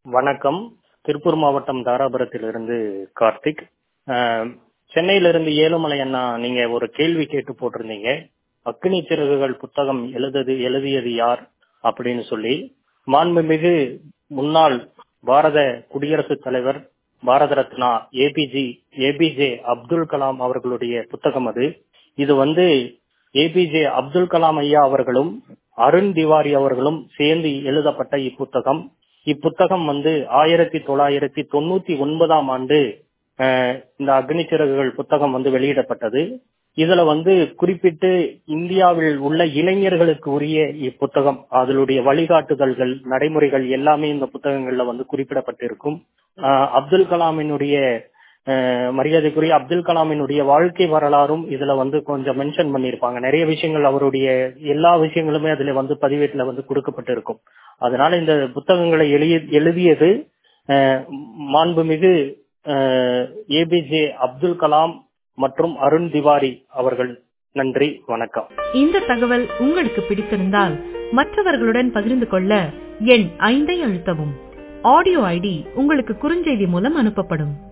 வணக்கம் திருப்பூர் மாவட்டம் தாராபுரத்திலிருந்து கார்த்திக் அஹ், சென்னையிலிருந்து ஏழுமலை அண்ணா நீங்க ஒரு கேள்வி கேட்டு போட்டிருந்தீங்க அக்னி சிறகுகள் புத்தகம் எழுதது எழுதியது யார் அப்படின்னு சொல்லி மாண்புமிகு முன்னாள் பாரத குடியரசுத் தலைவர் பாரத ரத்னா ஏபிஜி ஏபிஜே அப்துல் கலாம் அவர்களுடைய புத்தகம் அது இது வந்து ஏபிஜே அப்துல் கலாம் ஐயா அவர்களும் அருண் திவாரி அவர்களும் சேர்ந்து எழுதப்பட்ட இப்புத்தகம் இப்புத்தகம் வந்து ஆயிரத்தி தொள்ளாயிரத்தி தொண்ணூத்தி ஒன்பதாம் ஆண்டு அஹ், இந்த அக்னி சிறகுகள் புத்தகம் வந்து வெளியிடப்பட்டது இதுல வந்து குறிப்பிட்டு இந்தியாவில் உள்ள இளைஞர்களுக்கு உரிய இப்புத்தகம் அதனுடைய வழிகாட்டுதல்கள் நடைமுறைகள் எல்லாமே இந்த புத்தகங்கள்ல வந்து குறிப்பிடப்பட்டிருக்கும் அஹ், அப்துல் கலாமினுடைய அஹ், மரியாதைக்குரிய அப்துல் கலாமினுடைய வாழ்க்கை வரலாறும் இதுல வந்து கொஞ்சம் மென்ஷன் பண்ணியிருப்பாங்க நிறைய விஷயங்கள் அவருடைய எல்லா விஷயங்களுமே அதுல வந்து பதிவேட்டுல வந்து கொடுக்கப்பட்டிருக்கும் அதனால இந்த புத்தகங்களை எழுதிய எழுதியது அஹ், மாண்புமிகு ஏபிஜே அப்துல் கலாம் மற்றும் அருண் திவாரி அவர்கள் நன்றி வணக்கம் இந்த தகவல் உங்களுக்கு பிடித்திருந்தால் மற்றவர்களுடன் பகிர்ந்து கொள்ள எண் ஐந்தை அழுத்தவும் ஆடியோ ஐடி உங்களுக்கு குறுஞ்செய்தி மூலம் அனுப்பப்படும்